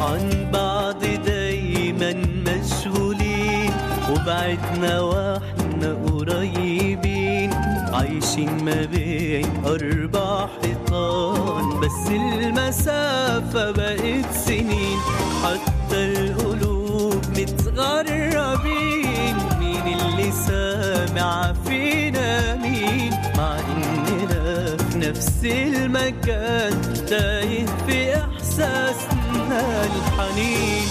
عن بعض دايما مشغولين وبعدنا واحنا قريبين عايشين ما بين أربع حيطان بس المسافة بقت سنين حتى القلوب متغربين مين اللي سامع فينا مين مع إننا في نفس المكان تايه في إحساسنا الحنين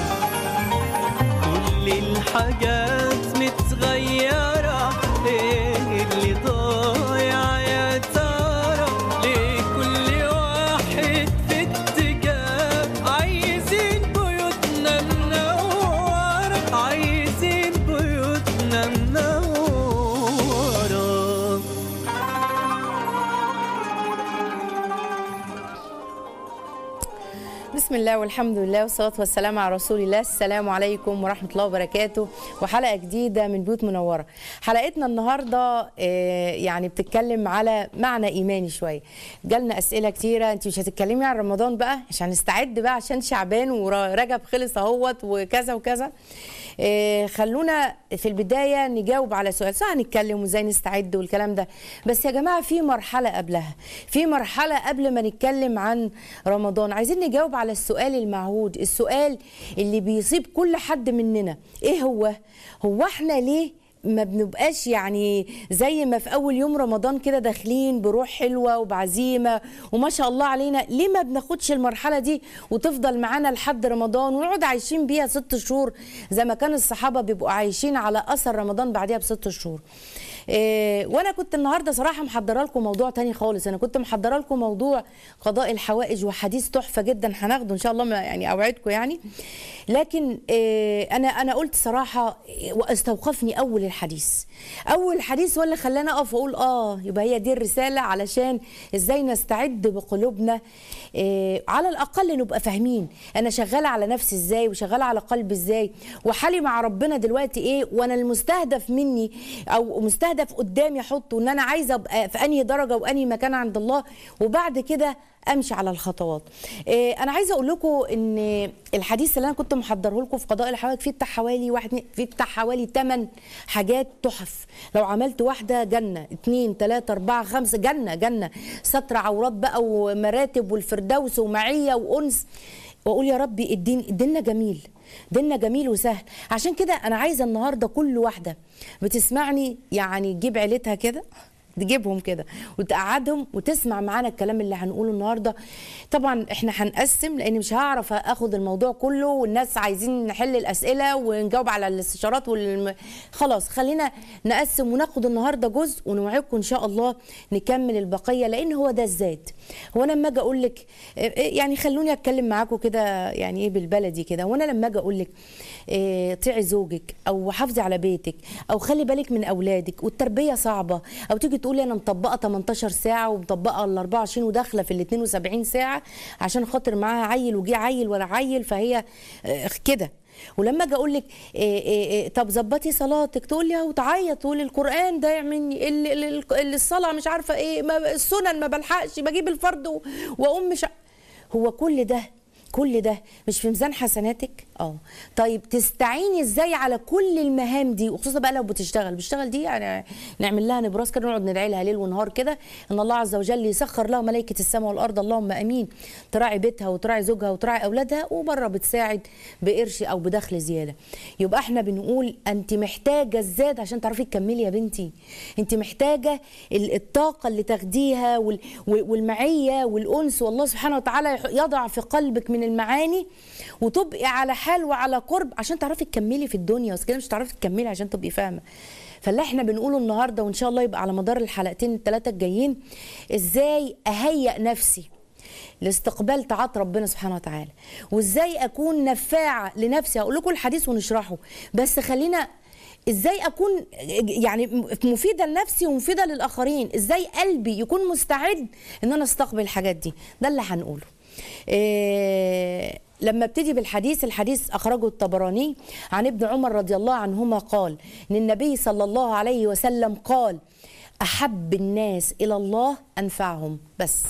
كل الحاجات متغيرة ايه اللي ضايع يا ترى ليه كل واحد في اتجاه عايزين بيوتنا منورة عايزين بيوتنا منورة بسم الله والحمد لله والصلاة والسلام على رسول الله السلام عليكم ورحمة الله وبركاته وحلقة جديدة من بيوت منورة حلقتنا النهاردة آه، يعني بتتكلم على معنى إيماني شوية جالنا أسئلة كتيرة أنت مش هتتكلمي عن رمضان بقى عشان نستعد بقى عشان شعبان ورجب خلص اهوت وكذا وكذا آه، خلونا في البداية نجاوب على سؤال صح هنتكلم وازاي نستعد والكلام ده بس يا جماعة في مرحلة قبلها في مرحلة قبل ما نتكلم عن رمضان عايزين نجاوب على السؤال المعهود السؤال اللي بيصيب كل حد مننا ايه هو هو احنا ليه ما بنبقاش يعني زي ما في اول يوم رمضان كده داخلين بروح حلوه وبعزيمه وما شاء الله علينا ليه ما بناخدش المرحله دي وتفضل معانا لحد رمضان ونقعد عايشين بيها ست شهور زي ما كان الصحابه بيبقوا عايشين على اثر رمضان بعديها بست شهور إيه وانا كنت النهارده صراحه محضره لكم موضوع تاني خالص انا كنت محضره لكم موضوع قضاء الحوائج وحديث تحفه جدا هناخده ان شاء الله ما يعني اوعدكم يعني لكن إيه انا انا قلت صراحه إيه، واستوقفني اول الحديث اول الحديث ولا خلاني اقف واقول اه يبقى هي دي الرساله علشان ازاي نستعد بقلوبنا إيه على الاقل نبقى فاهمين انا شغاله على نفسي ازاي وشغاله على قلبي ازاي وحالي مع ربنا دلوقتي ايه وانا المستهدف مني او مستهدف قدامي احطه ان انا عايزه ابقى في انهي درجه وانهي مكان عند الله وبعد كده امشي على الخطوات إيه انا عايزه اقول لكم ان الحديث اللي انا كنت محضره لكم في قضاء الحوائج فيه بتاع حوالي واحد فيه بتاع حوالي 8 حاجات تحف لو عملت واحده جنه اتنين تلاته اربعه خمسه جنه جنه ستر عورات بقى ومراتب والفردوس ومعيه وانس واقول يا ربي الدين ديننا جميل ديننا جميل وسهل عشان كده انا عايزه النهارده كل واحده بتسمعني يعني تجيب عيلتها كده تجيبهم كده وتقعدهم وتسمع معانا الكلام اللي هنقوله النهارده طبعا احنا هنقسم لان مش هعرف اخد الموضوع كله والناس عايزين نحل الاسئله ونجاوب على الاستشارات والم... خلاص خلينا نقسم وناخد النهارده جزء ونوعدكم ان شاء الله نكمل البقيه لان هو ده الذات هو انا لما اجي اقول لك يعني خلوني اتكلم معاكم كده يعني ايه بالبلدي كده وانا لما اجي اقول لك إيه، طيعي زوجك او حافظي على بيتك او خلي بالك من اولادك والتربيه صعبه او تيجي تقولي انا مطبقه 18 ساعه ومطبقه ال 24 وداخله في ال 72 ساعه عشان خاطر معاها عيل وجي عيل ولا عيل فهي آه، كده ولما اجي اقول لك إيه إيه إيه طب ظبطي صلاتك تقول لي وتعيط تقول القران ضايع مني ال- ال- ال- الصلاه مش عارفه ايه ما السنن ما بلحقش بجيب الفرض و- واقوم مش ع- هو كل ده كل ده مش في ميزان حسناتك اه طيب تستعيني ازاي على كل المهام دي وخصوصا بقى لو بتشتغل بتشتغل دي يعني نعمل لها نبراس كده نقعد ندعي لها ليل ونهار كده ان الله عز وجل يسخر لها ملائكه السماء والارض اللهم امين تراعي بيتها وتراعي زوجها وتراعي اولادها وبره بتساعد بقرش او بدخل زياده يبقى احنا بنقول انت محتاجه الزاد عشان تعرفي تكملي يا بنتي انت محتاجه ال- الطاقه اللي تاخديها وال- وال- والمعيه والانس والله سبحانه وتعالى يح- يضع في قلبك من المعاني وتبقي على حال وعلى قرب عشان تعرفي تكملي في الدنيا بس كده مش هتعرفي تكملي عشان تبقي فاهمه فاللي احنا بنقوله النهارده وان شاء الله يبقى على مدار الحلقتين الثلاثه الجايين ازاي اهيئ نفسي لاستقبال طاعات ربنا سبحانه وتعالى وازاي اكون نفاعه لنفسي هقول لكم الحديث ونشرحه بس خلينا ازاي اكون يعني مفيده لنفسي ومفيده للاخرين ازاي قلبي يكون مستعد ان انا استقبل الحاجات دي ده اللي هنقوله إيه لما ابتدي بالحديث الحديث اخرجه الطبراني عن ابن عمر رضي الله عنهما قال ان النبي صلى الله عليه وسلم قال احب الناس الى الله انفعهم بس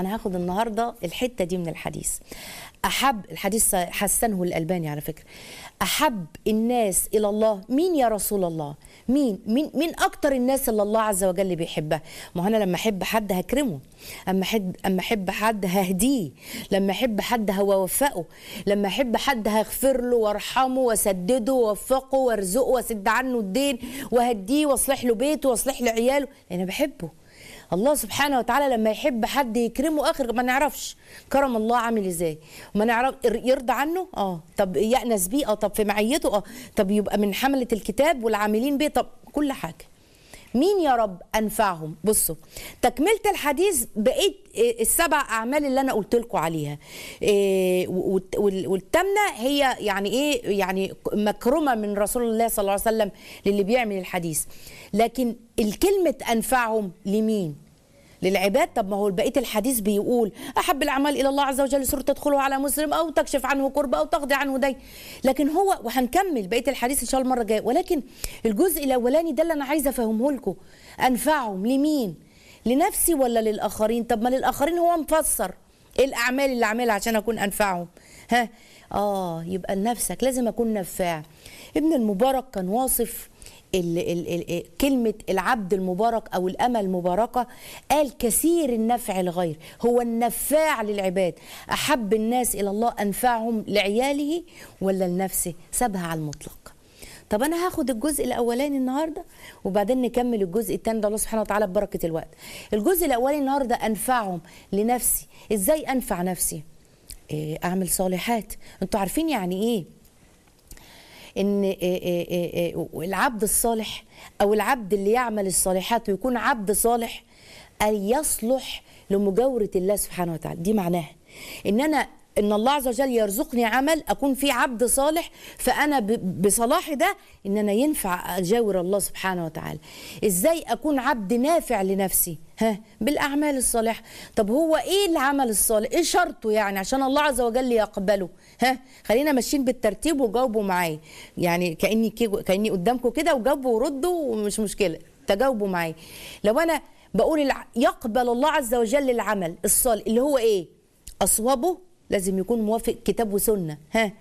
انا هاخد النهارده الحته دي من الحديث احب الحديث حسنه الالباني على فكره احب الناس الى الله مين يا رسول الله مين مين مين اكتر الناس اللي الله عز وجل بيحبها ما هو انا لما احب حد هكرمه اما احب اما احب حد ههديه لما احب حد هوفقه لما احب حد هغفر له وارحمه واسدده ووفقه وارزقه واسد عنه الدين وهديه واصلح له بيته واصلح له عياله لان انا بحبه الله سبحانه وتعالى لما يحب حد يكرمه اخر ما نعرفش كرم الله عامل ازاي ما نعرف يرضى عنه اه طب يأنس بيه اه طب في معيته اه طب يبقى من حملة الكتاب والعاملين بيه طب كل حاجة مين يا رب انفعهم بصوا تكمله الحديث بقيت السبع اعمال اللي انا قلت لكم عليها إيه والثامنه هي يعني ايه يعني مكرمه من رسول الله صلى الله عليه وسلم للي بيعمل الحديث لكن الكلمه انفعهم لمين للعباد طب ما هو بقيه الحديث بيقول احب الاعمال الى الله عز وجل سوره تدخله على مسلم او تكشف عنه كربه او تقضي عنه دين لكن هو وهنكمل بقيه الحديث ان شاء الله المره الجايه ولكن الجزء الاولاني ده اللي انا عايزه افهمه لكم انفعهم لمين لنفسي ولا للاخرين طب ما للاخرين هو مفسر ايه الاعمال اللي اعملها عشان اكون انفعهم ها اه يبقى لنفسك لازم اكون نفاع ابن المبارك كان واصف ال ال ال كلمة العبد المبارك أو الأمة المباركة قال كثير النفع الغير هو النفاع للعباد أحب الناس إلى الله أنفعهم لعياله ولا لنفسه سابها على المطلق طب أنا هاخد الجزء الأولاني النهاردة وبعدين نكمل الجزء الثاني ده الله سبحانه وتعالى ببركة الوقت الجزء الأولاني النهاردة أنفعهم لنفسي إزاي أنفع نفسي إيه أعمل صالحات أنتوا عارفين يعني إيه ان العبد الصالح او العبد اللي يعمل الصالحات ويكون عبد صالح ان يصلح لمجاوره الله سبحانه وتعالى دي معناها ان انا ان الله عز وجل يرزقني عمل اكون فيه عبد صالح فانا بصلاحي ده ان انا ينفع اجاور الله سبحانه وتعالى ازاي اكون عبد نافع لنفسي ها بالاعمال الصالحه طب هو ايه العمل الصالح ايه شرطه يعني عشان الله عز وجل يقبله ها خلينا ماشيين بالترتيب وجاوبوا معايا يعني كاني كاني قدامكم كده وجاوبوا وردوا ومش مشكله تجاوبوا معايا لو انا بقول يقبل الله عز وجل العمل الصالح اللي هو ايه اصوبه لازم يكون موافق كتاب وسنه ها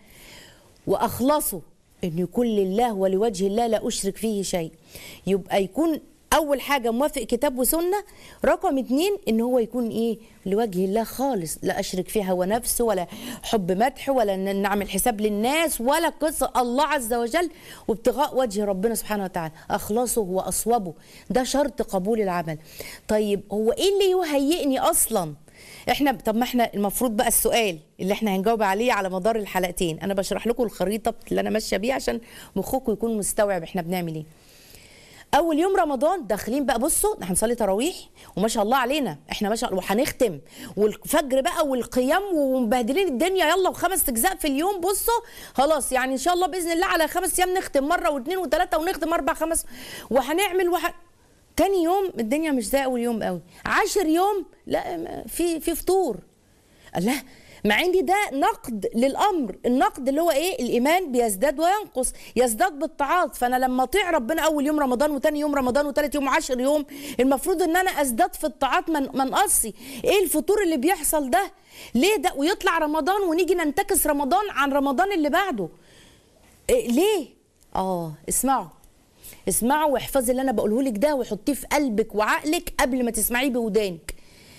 واخلصه ان يكون لله ولوجه الله لا اشرك فيه شيء يبقى يكون اول حاجه موافق كتاب وسنه رقم اتنين ان هو يكون ايه لوجه الله خالص لا اشرك فيه هو نفسه ولا حب مدح ولا نعمل حساب للناس ولا قصه الله عز وجل وابتغاء وجه ربنا سبحانه وتعالى اخلصه واصوبه ده شرط قبول العمل طيب هو ايه اللي يهيئني اصلا احنا طب ما احنا المفروض بقى السؤال اللي احنا هنجاوب عليه على مدار الحلقتين انا بشرح لكم الخريطه اللي انا ماشيه بيها عشان مخكم يكون مستوعب احنا بنعمل ايه اول يوم رمضان داخلين بقى بصوا هنصلي تراويح وما شاء الله علينا احنا ما شاء الله وهنختم والفجر بقى والقيام ومبهدلين الدنيا يلا وخمس اجزاء في اليوم بصوا خلاص يعني ان شاء الله باذن الله على خمس ايام نختم مره واثنين وثلاثه ونختم اربع خمس وهنعمل وح... تاني يوم الدنيا مش زي اول يوم قوي عشر يوم لا في في فطور الله مع ان ده نقد للامر النقد اللي هو ايه الايمان بيزداد وينقص يزداد بالطاعات فانا لما اطيع ربنا اول يوم رمضان وتاني يوم رمضان وتالت يوم وعشر يوم المفروض ان انا ازداد في الطاعات من ما انقصي ايه الفطور اللي بيحصل ده ليه ده ويطلع رمضان ونيجي ننتكس رمضان عن رمضان اللي بعده إيه ليه اه اسمعوا اسمعوا واحفظي اللي انا بقوله لك ده وحطيه في قلبك وعقلك قبل ما تسمعيه بودانك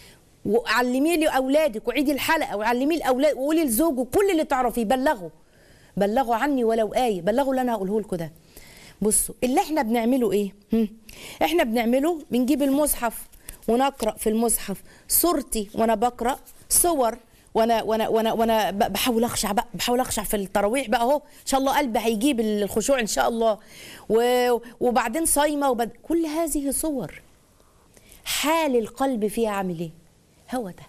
وعلميه لاولادك وعيدي الحلقه وعلميه لاولاد وقولي لزوجك كل اللي تعرفيه بلغوا بلغوا عني ولو ايه بلغوا اللي انا هقوله لكم ده بصوا اللي احنا بنعمله ايه هم؟ احنا بنعمله بنجيب المصحف ونقرا في المصحف صورتي وانا بقرا صور وانا وانا وانا وانا بحاول اخشع بقى بحاول اخشع في التراويح بقى اهو ان شاء الله قلبي هيجيب الخشوع ان شاء الله و وبعدين صايمه وبد... كل هذه صور حال القلب فيها عامل ايه هو ده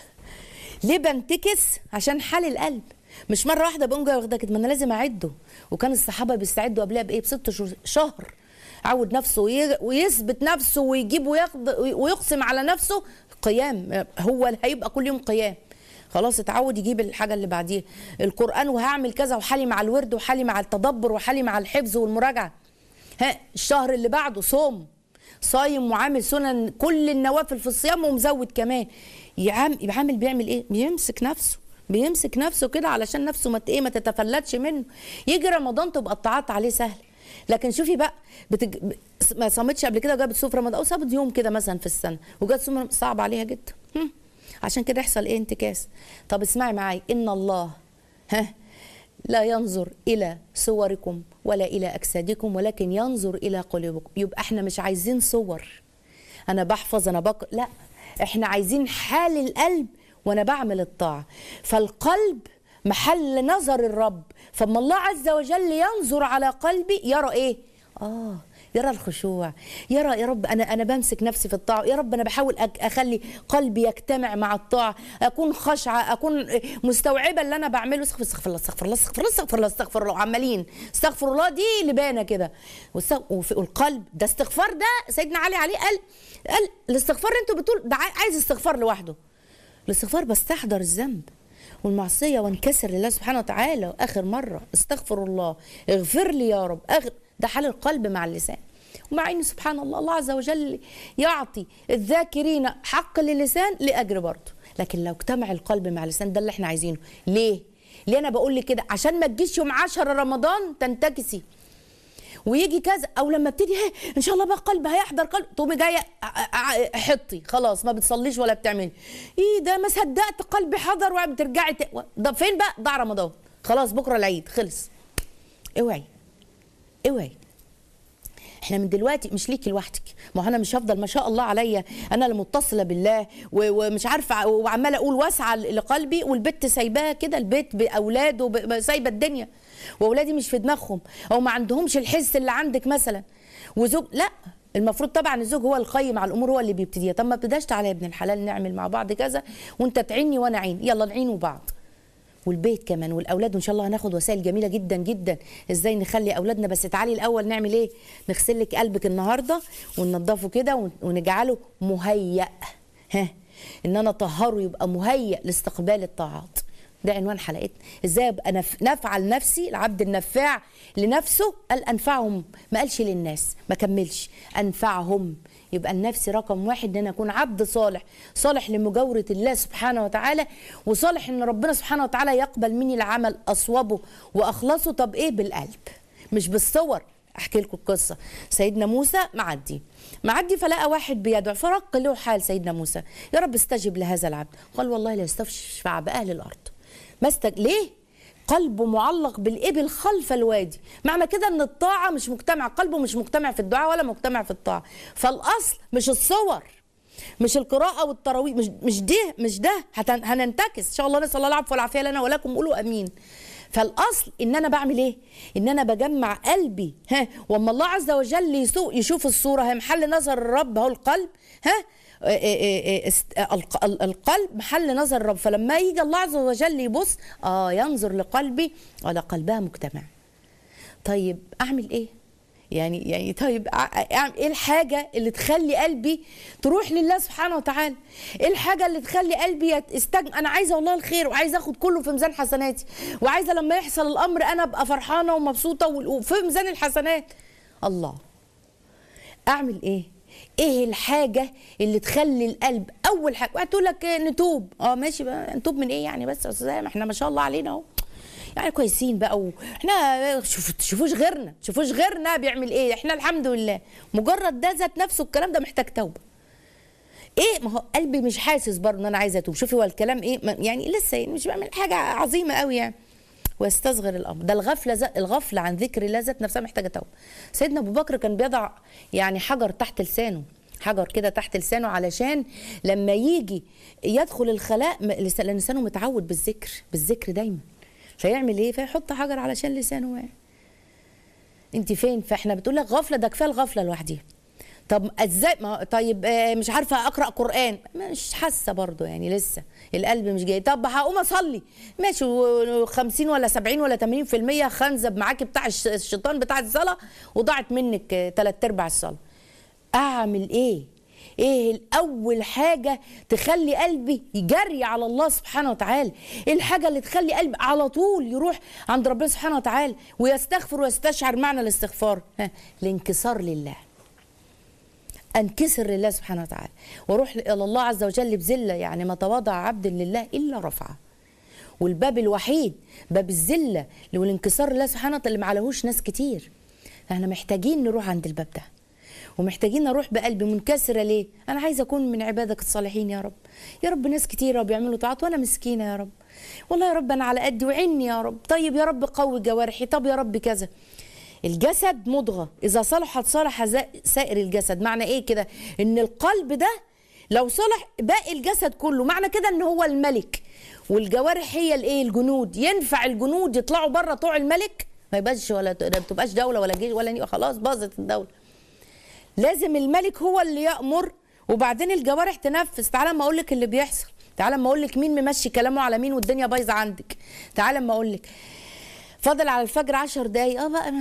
ليه بنتكس عشان حال القلب مش مره واحده بقوم جايه واخده كده ما انا لازم اعده وكان الصحابه بيستعدوا قبلها بايه بست شهور شهر عود نفسه ويثبت نفسه ويجيب وياخد ويقسم على نفسه قيام هو هيبقى كل يوم قيام خلاص اتعود يجيب الحاجه اللي بعديها القران وهعمل كذا وحالي مع الورد وحالي مع التدبر وحالي مع الحفظ والمراجعه ها الشهر اللي بعده صوم صايم وعامل سنن كل النوافل في الصيام ومزود كمان يعم يبقى عامل بيعمل ايه بيمسك نفسه بيمسك نفسه كده علشان نفسه ما ت- ايه ما تتفلتش منه يجي رمضان تبقى الطاعات عليه سهل لكن شوفي بقى بتج... ب- ما صامتش قبل كده وجابت صوم في رمضان او صامت يوم كده مثلا في السنه وجات صوم صعب عليها جدا هم. عشان كده يحصل ايه انتكاس طب اسمعي معايا ان الله ها لا ينظر الى صوركم ولا الى اجسادكم ولكن ينظر الى قلوبكم يبقى احنا مش عايزين صور انا بحفظ انا بق لا احنا عايزين حال القلب وانا بعمل الطاعه فالقلب محل نظر الرب فما الله عز وجل ينظر على قلبي يرى ايه اه يرى الخشوع يرى يا رب انا انا بمسك نفسي في الطاعه يا رب انا بحاول أك- اخلي قلبي يجتمع مع الطاعه اكون خاشعه اكون مستوعبه اللي انا بعمله استغفر استغفر الله استغفر الله استغفر الله استغفر الله استغفر الله عمالين استغفر الله دي لبانه كده والس- وفي- والقلب ده استغفار ده سيدنا علي عليه قال قال الاستغفار انتوا بتقول ده عاي- عايز استغفار لوحده الاستغفار بستحضر الذنب والمعصيه وانكسر لله سبحانه وتعالى اخر مره استغفر الله اغفر لي يا رب أغ... ده حال القلب مع اللسان ومع ان سبحان الله الله عز وجل يعطي الذاكرين حق للسان لاجر برضه لكن لو اجتمع القلب مع اللسان ده اللي احنا عايزينه ليه ليه انا بقول لك كده عشان ما تجيش يوم 10 رمضان تنتكسي ويجي كذا او لما ابتدي هي ان شاء الله بقى قلب هيحضر قلب تقومي جايه ع- ع- حطي خلاص ما بتصليش ولا بتعملي ايه ده ما صدقت قلبي حضر وبترجعي ت... ده فين بقى ضاع رمضان خلاص بكره العيد خلص اوعي اوعي احنا من دلوقتي مش ليكي لوحدك ما هو انا مش هفضل ما شاء الله عليا انا اللي متصله بالله و- ومش عارفه وعماله اقول واسعه لقلبي والبت سايباها كده البيت باولاده ب- سايبه الدنيا واولادي مش في دماغهم او ما عندهمش الحس اللي عندك مثلا وزوج لا المفروض طبعا الزوج هو القيم على الامور هو اللي بيبتديها طب ما ابتداش تعالى يا ابن الحلال نعمل مع بعض كذا وانت تعيني وانا اعين يلا نعينوا بعض والبيت كمان والاولاد وان شاء الله هناخد وسائل جميله جدا جدا ازاي نخلي اولادنا بس تعالي الاول نعمل ايه نغسل لك قلبك النهارده وننضفه كده ون- ونجعله مهيأ ها ان انا اطهره يبقى مهيأ لاستقبال الطاعات ده عنوان حلقتنا ازاي ابقى نف... نافعه لنفسي العبد النفاع لنفسه قال انفعهم ما قالش للناس ما كملش انفعهم يبقى النفس رقم واحد ان انا اكون عبد صالح صالح لمجاوره الله سبحانه وتعالى وصالح ان ربنا سبحانه وتعالى يقبل مني العمل اصوبه واخلصه طب ايه بالقلب مش بالصور احكي لكم القصه سيدنا موسى معدي معدي فلقى واحد بيدعو فرق له حال سيدنا موسى يا رب استجب لهذا العبد قال والله لا يستشفع باهل الارض ما استج... ليه قلبه معلق بالإبل خلف الوادي معنى كده ان الطاعة مش مجتمع قلبه مش مجتمع في الدعاء ولا مجتمع في الطاعة فالأصل مش الصور مش القراءة والتراويح مش مش ده مش ده هتن- هننتكس إن شاء الله نسأل الله العفو والعافية لنا ولكم قولوا أمين فالأصل إن أنا بعمل إيه؟ إن أنا بجمع قلبي ها وأما الله عز وجل يسوق يشوف الصورة هي محل نظر الرب هو القلب ها إيه إيه إيه است- الق- ال- القلب محل نظر الرب فلما يجي الله عز وجل يبص اه ينظر لقلبي على قلبها مجتمع طيب اعمل ايه يعني يعني طيب أع- اعمل ايه الحاجه اللي تخلي قلبي تروح لله سبحانه وتعالى ايه الحاجه اللي تخلي قلبي يت- استجم انا عايزه والله الخير وعايزه اخد كله في ميزان حسناتي وعايزه لما يحصل الامر انا ابقى فرحانه ومبسوطه وال- وفي ميزان الحسنات الله اعمل ايه ايه الحاجه اللي تخلي القلب اول حاجه واحد تقول لك نتوب اه ماشي بقى نتوب من ايه يعني بس يا استاذ ما احنا ما شاء الله علينا اهو يعني كويسين بقى واحنا شوفوا تشوفوش غيرنا تشوفوش غيرنا بيعمل ايه احنا الحمد لله مجرد ده ذات نفسه الكلام ده محتاج توبه ايه ما هو قلبي مش حاسس برضه ان انا عايزه اتوب شوفي هو الكلام ايه ما- يعني لسه يعني مش بعمل حاجه عظيمه قوي يعني ويستصغر الامر ده الغفله ذات الغفله عن ذكر الله ذات نفسها محتاجه توبه سيدنا ابو بكر كان بيضع يعني حجر تحت لسانه حجر كده تحت لسانه علشان لما يجي يدخل الخلاء م- لس- لأن لسانه متعود بالذكر بالذكر دايما فيعمل ايه فيحط حجر علشان لسانه واقع انت فين فاحنا بتقول لك غفله ده كفايه الغفله لوحدها طب ازاي ما طيب آه، مش عارفه اقرا قران مش حاسه برضو يعني لسه القلب مش جاي طب هقوم اصلي ماشي و- 50 ولا 70 ولا 80% خنزب معاكي بتاع الش- الشيطان بتاع الصلاه وضاعت منك ثلاث ارباع الصلاه اعمل ايه ايه الاول حاجه تخلي قلبي يجري على الله سبحانه وتعالى ايه الحاجه اللي تخلي قلبي على طول يروح عند ربنا سبحانه وتعالى ويستغفر ويستشعر معنى الاستغفار ها الانكسار لله انكسر لله سبحانه وتعالى واروح الى الله عز وجل بذله يعني ما تواضع عبد لله الا رفعه والباب الوحيد باب الذله والانكسار لله سبحانه وتعالى اللي ما عليهوش ناس كتير احنا محتاجين نروح عند الباب ده ومحتاجين اروح بقلب منكسره ليه؟ انا عايزه اكون من عبادك الصالحين يا رب. يا رب ناس كتيره بيعملوا طاعات وانا مسكينه يا رب. والله يا رب انا على قدي وعني يا رب. طيب يا رب قوي جوارحي، طب يا رب كذا. الجسد مضغه، اذا صلحت صلح ز- سائر الجسد، معنى ايه كده؟ ان القلب ده لو صلح باقي الجسد كله، معنى كده ان هو الملك والجوارح هي الايه؟ الجنود، ينفع الجنود يطلعوا بره طوع الملك؟ ما يبقاش ولا ما تبقاش دوله ولا جيش ولا خلاص باظت الدوله. لازم الملك هو اللي يأمر وبعدين الجوارح تنفذ تعالى ما اقول لك اللي بيحصل تعالى ما اقول لك مين ممشي كلامه على مين والدنيا بايظه عندك تعالى ما اقول لك فاضل على الفجر عشر دقايق اه بقى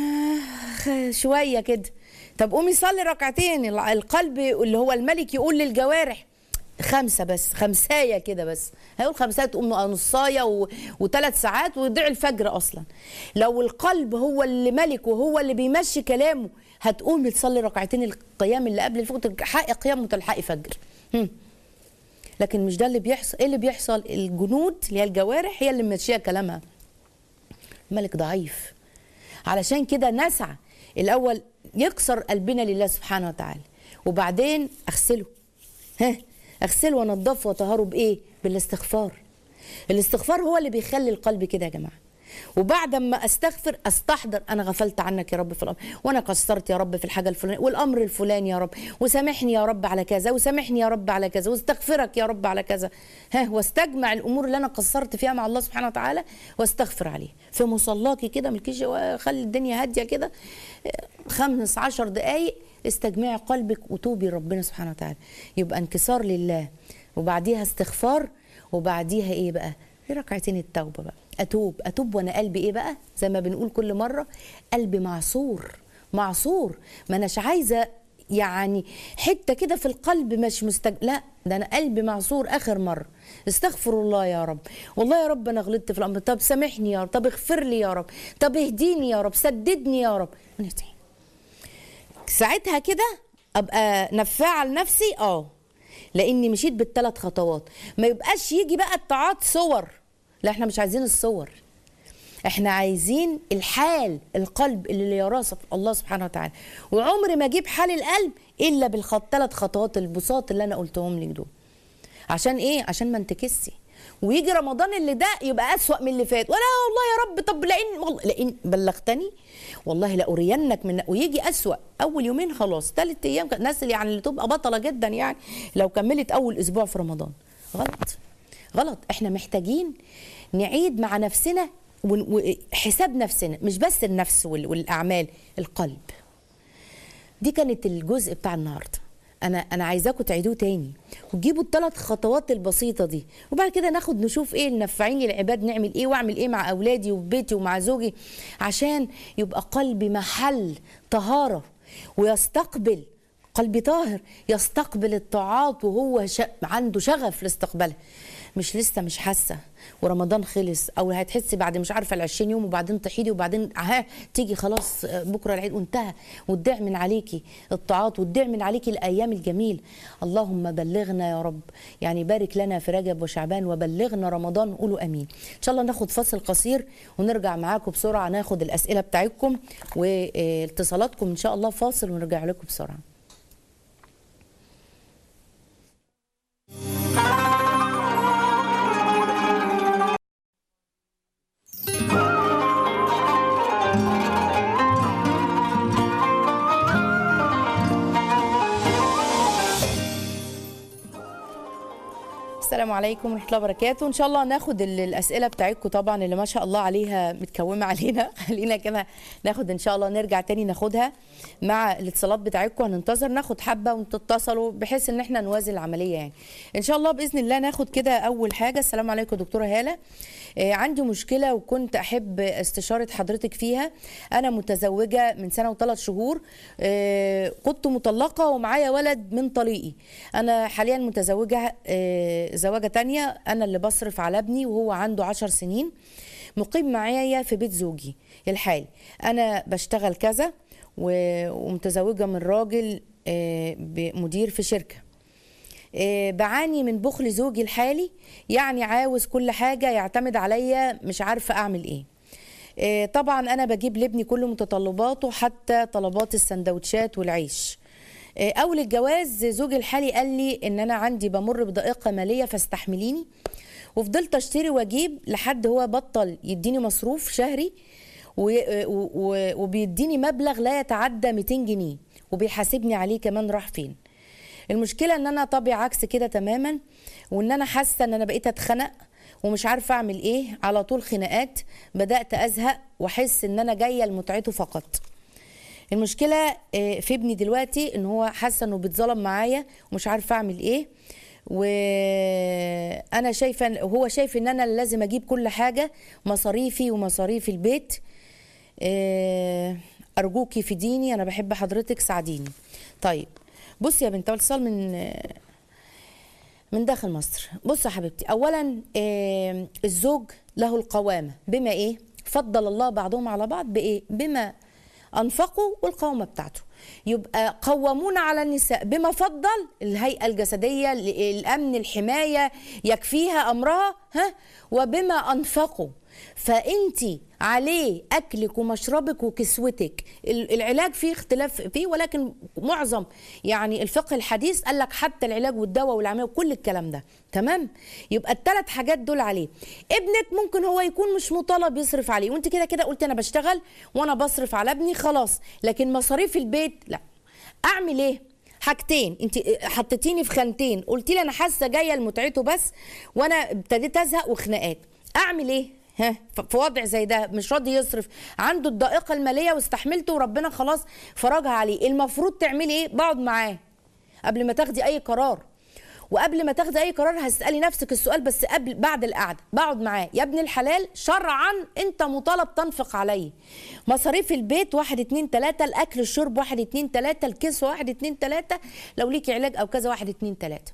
ما- شويه كده طب قومي صلي ركعتين الع- القلب اللي هو الملك يقول للجوارح خمسة بس خمساية كده بس هيقول خمساية تقوم نصاية و... وثلاث ساعات ويضيع الفجر أصلا لو القلب هو اللي ملك وهو اللي بيمشي كلامه هتقومي تصلي ركعتين القيام اللي قبل الفجر تلحقي قيام وتلحقي فجر هم. لكن مش ده اللي بيحصل ايه اللي بيحصل الجنود اللي هي الجوارح هي اللي ماشيه كلامها الملك ضعيف علشان كده نسعى الاول يكسر قلبنا لله سبحانه وتعالى وبعدين اغسله ها اغسله وانضفه واطهره بايه بالاستغفار الاستغفار هو اللي بيخلي القلب كده يا جماعه وبعد ما استغفر استحضر انا غفلت عنك يا رب في الامر وانا قصرت يا رب في الحاجه الفلانيه والامر الفلاني يا رب وسامحني يا رب على كذا وسامحني يا رب على كذا واستغفرك يا رب على كذا ها واستجمع الامور اللي انا قصرت فيها مع الله سبحانه وتعالى واستغفر عليه في مصلاكي كده ملكيش خلي الدنيا هاديه كده خمس عشر دقايق استجمعي قلبك وتوبي ربنا سبحانه وتعالى يبقى انكسار لله وبعديها استغفار وبعديها ايه بقى في ركعتين التوبه بقى اتوب اتوب وانا قلبي ايه بقى زي ما بنقول كل مره قلبي معصور معصور ما اناش عايزه يعني حته كده في القلب مش مستج... لا ده انا قلبي معصور اخر مره استغفر الله يا رب والله يا رب انا غلطت في الامر طب سامحني يا رب طب اغفر لي يا رب طب اهديني يا رب سددني يا رب ونهدي. ساعتها كده ابقى نفاعه لنفسي اه لاني مشيت بالثلاث خطوات ما يبقاش يجي بقى الطاعات صور لا احنا مش عايزين الصور احنا عايزين الحال القلب اللي يراه الله سبحانه وتعالى وعمري ما اجيب حال القلب الا بالخط ثلاث خطوات البساط اللي انا قلتهم لك دول عشان ايه عشان ما انتكسي ويجي رمضان اللي ده يبقى اسوأ من اللي فات ولا والله يا رب طب لئن والله لئن بلغتني والله لأرينك من ويجي اسوأ اول يومين خلاص ثالث ايام الناس اللي يعني اللي تبقى بطله جدا يعني لو كملت اول اسبوع في رمضان غلط غلط احنا محتاجين نعيد مع نفسنا وحساب نفسنا مش بس النفس والاعمال القلب دي كانت الجزء بتاع النهارده انا انا عايزاكم تعيدوه تاني وتجيبوا الثلاث خطوات البسيطه دي وبعد كده ناخد نشوف ايه النفعين للعباد نعمل ايه واعمل ايه مع اولادي وبيتي ومع زوجي عشان يبقى قلبي محل طهاره ويستقبل قلبي طاهر يستقبل الطاعات وهو ش... عنده شغف لاستقبالها مش لسه مش حاسه ورمضان خلص او هتحسي بعد مش عارفه ال 20 يوم وبعدين تحيدي وبعدين ها تيجي خلاص بكره العيد وانتهى وتضيع من عليكي الطاعات وتضيع من عليكي الايام الجميل اللهم بلغنا يا رب يعني بارك لنا في رجب وشعبان وبلغنا رمضان قولوا امين ان شاء الله ناخد فاصل قصير ونرجع معاكم بسرعه ناخد الاسئله بتاعتكم واتصالاتكم ان شاء الله فاصل ونرجع لكم بسرعه السلام عليكم ورحمه الله وبركاته ان شاء الله ناخد الاسئله بتاعتكم طبعا اللي ما شاء الله عليها متكومه علينا خلينا كده ناخد ان شاء الله نرجع تاني ناخدها مع الاتصالات بتاعتكم هننتظر ناخد حبه وتتصلوا بحيث ان احنا نوازي العمليه يعني ان شاء الله باذن الله ناخد كده اول حاجه السلام عليكم دكتوره هاله آه عندي مشكله وكنت احب استشاره حضرتك فيها انا متزوجه من سنه وثلاث شهور آه كنت مطلقه ومعايا ولد من طليقي انا حاليا متزوجه آه زواجه تانية انا اللي بصرف على ابني وهو عنده عشر سنين مقيم معايا في بيت زوجي الحالي انا بشتغل كذا ومتزوجه من راجل آه، ب- مدير في شركه آه، بعاني من بخل زوجي الحالي يعني عاوز كل حاجه يعتمد عليا مش عارفه اعمل ايه آه، طبعا انا بجيب لابني كل متطلباته حتى طلبات السندوتشات والعيش آه، اول الجواز زوجي الحالي قال لي ان انا عندي بمر بضائقه ماليه فاستحمليني وفضلت اشتري واجيب لحد هو بطل يديني مصروف شهري و- و- و- وبيديني مبلغ لا يتعدى 200 جنيه وبيحاسبني عليه كمان راح فين المشكله ان انا طبعي عكس كده تماما وان انا حاسه ان انا بقيت اتخنق ومش عارفه اعمل ايه على طول خناقات بدات ازهق واحس ان انا جايه لمتعته فقط المشكله آه، في ابني دلوقتي ان هو حاسه انه بيتظلم معايا ومش عارفه اعمل ايه وانا شايفه إن- هو شايف ان انا اللي لازم اجيب كل حاجه مصاريفي ومصاريف البيت آه، ارجوكي في ديني انا بحب حضرتك ساعديني طيب بصي يا بنت اتصال من آه، من داخل مصر بص يا حبيبتي اولا آه، الزوج له القوامه بما ايه فضل الله بعضهم على بعض بايه بما انفقوا والقوامه بتاعته يبقى قوامون على النساء بما فضل الهيئه الجسديه ال- الامن الحمايه يكفيها امرها ها وبما انفقوا فانت عليه اكلك ومشربك وكسوتك ال- العلاج فيه اختلاف فيه ولكن معظم يعني الفقه الحديث قال لك حتى العلاج والدواء والعمليه وكل الكلام ده تمام يبقى الثلاث حاجات دول عليه ابنك ممكن هو يكون مش مطالب يصرف عليه وانت كده كده قلت انا بشتغل وانا بصرف على ابني خلاص لكن مصاريف البيت لا اعمل ايه حاجتين انت حطيتيني في خانتين قلتي لي انا حاسه جايه لمتعته بس وانا ابتديت ازهق وخناقات اعمل ايه ها ف- في وضع زي ده مش راضي يصرف عنده الضائقه الماليه واستحملته وربنا خلاص فرجها عليه المفروض تعملي ايه بقعد معاه قبل ما تاخدي اي قرار وقبل ما تاخدي اي قرار هتسالي نفسك السؤال بس قبل بعد القعده بقعد معاه يا ابن الحلال شرعا انت مطالب تنفق عليه مصاريف البيت واحد اتنين تلاته الاكل الشرب واحد اتنين تلاته الكسوه واحد اتنين تلاته لو ليكي علاج او كذا واحد اتنين تلاته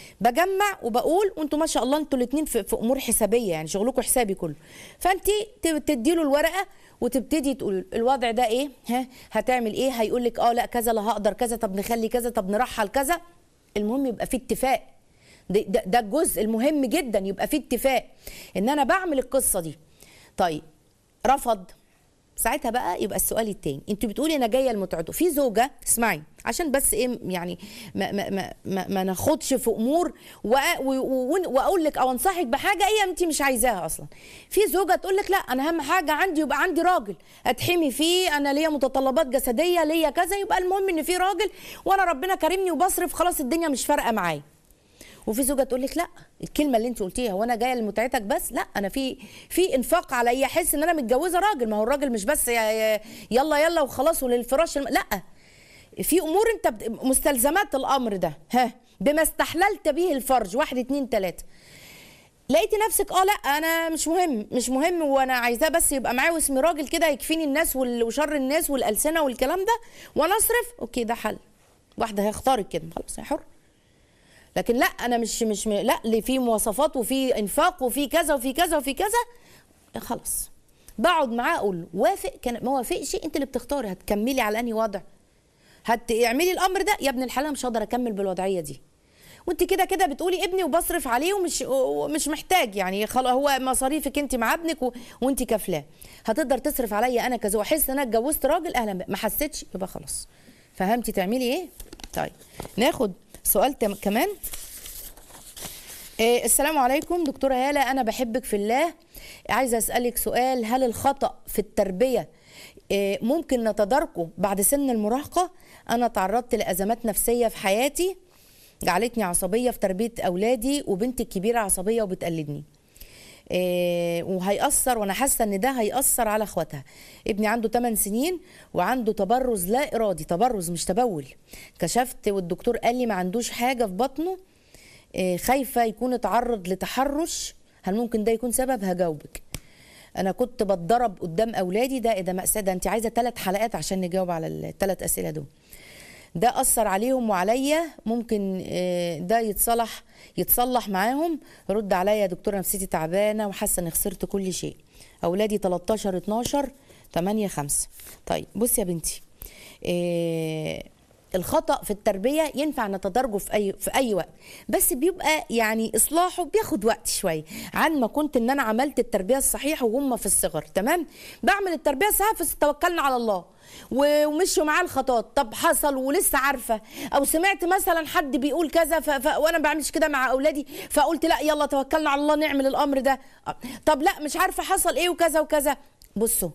بجمع وبقول وانتوا ما شاء الله انتوا الاثنين في, في امور حسابيه يعني شغلكم حسابي كله فانت تدي له الورقه وتبتدي تقول الوضع ده ايه ها هتعمل ايه هيقول لك اه لا كذا لا هقدر كذا طب نخلي كذا طب نرحل كذا المهم يبقى في اتفاق ده, ده, ده الجزء المهم جدا يبقى في اتفاق ان انا بعمل القصه دي طيب رفض ساعتها بقى يبقى السؤال التاني انت بتقولي انا جايه لمتعته في زوجه اسمعي عشان بس ايه يعني ما ما ما, ما, ما ناخدش في امور وأ- و- و- واقول لك او انصحك بحاجه هي انت مش عايزاها اصلا في زوجه تقول لك لا انا اهم حاجه عندي يبقى عندي راجل اتحمي فيه انا ليا متطلبات جسديه ليا كذا يبقى المهم ان في راجل وانا ربنا كرمني وبصرف خلاص الدنيا مش فارقه معايا وفي زوجه تقول لك لا الكلمه اللي انت قلتيها وانا جايه لمتعتك بس لا انا في في انفاق عليا احس ان انا متجوزه راجل ما هو الراجل مش بس يا- يا- يلا يلا وخلاص وللفراش الم... لا في امور انت بت... مستلزمات الامر ده ها بما استحللت به الفرج واحد اتنين تلاته لقيتي نفسك اه لا انا مش مهم مش مهم وانا عايزاه بس يبقى معايا واسم راجل كده يكفيني الناس وال- وشر الناس والالسنه والكلام ده وانا اصرف اوكي ده حل واحده هيختارك كده خلاص يا حر لكن لا انا مش مش م- لا اللي فيه مواصفات وفي انفاق وفي كذا وفي كذا وفي كذا خلاص بقعد معاه اقول له وافق كان ما وافقش انت اللي بتختاري هتكملي على انهي وضع هتعملي الامر ده يا ابن الحلال مش هقدر اكمل بالوضعيه دي وانت كده كده بتقولي ابني وبصرف عليه ومش ومش محتاج يعني خلاص هو مصاريفك انت مع ابنك و... وانت كافلاه هتقدر تصرف عليا انا كذا واحس ان انا اتجوزت راجل اهلا بك. ما حسيتش يبقى خلاص فهمتي تعملي ايه طيب ناخد سؤال تم- كمان إيه السلام عليكم دكتورة هالة أنا بحبك في الله عايزة أسألك سؤال هل الخطأ في التربية إيه ممكن نتداركه بعد سن المراهقة أنا تعرضت لأزمات نفسية في حياتي جعلتني عصبية في تربية أولادي وبنتي الكبيرة عصبية وبتقلدني إيه وهيأثر وانا حاسه ان ده هيأثر على اخواتها ابني عنده 8 سنين وعنده تبرز لا ارادي تبرز مش تبول كشفت والدكتور قال لي ما عندوش حاجه في بطنه إيه خايفه يكون اتعرض لتحرش هل ممكن ده يكون سبب هجاوبك انا كنت بتضرب قدام اولادي ده ده مأساة ده انت عايزه ثلاث حلقات عشان نجاوب على الثلاث اسئله دول ده اثر عليهم وعليا ممكن آه، ده يتصلح يتصلح معاهم رد عليا يا دكتوره نفسيتي تعبانه وحاسه اني خسرت كل شيء اولادي 13 12 8 5 طيب بصي يا بنتي آه، الخطا في التربيه ينفع نتدرجه في اي في اي وقت بس بيبقى يعني اصلاحه بياخد وقت شويه عن ما كنت ان انا عملت التربيه الصحيحه وهم في الصغر تمام بعمل التربيه الصحيحه بس توكلنا على الله و- ومشوا معاه الخطوات طب حصل ولسه عارفه او سمعت مثلا حد بيقول كذا ف... ف... وانا ما بعملش كده مع اولادي فقلت لا يلا توكلنا على الله نعمل الامر ده طب لا مش عارفه حصل ايه وكذا وكذا بصوا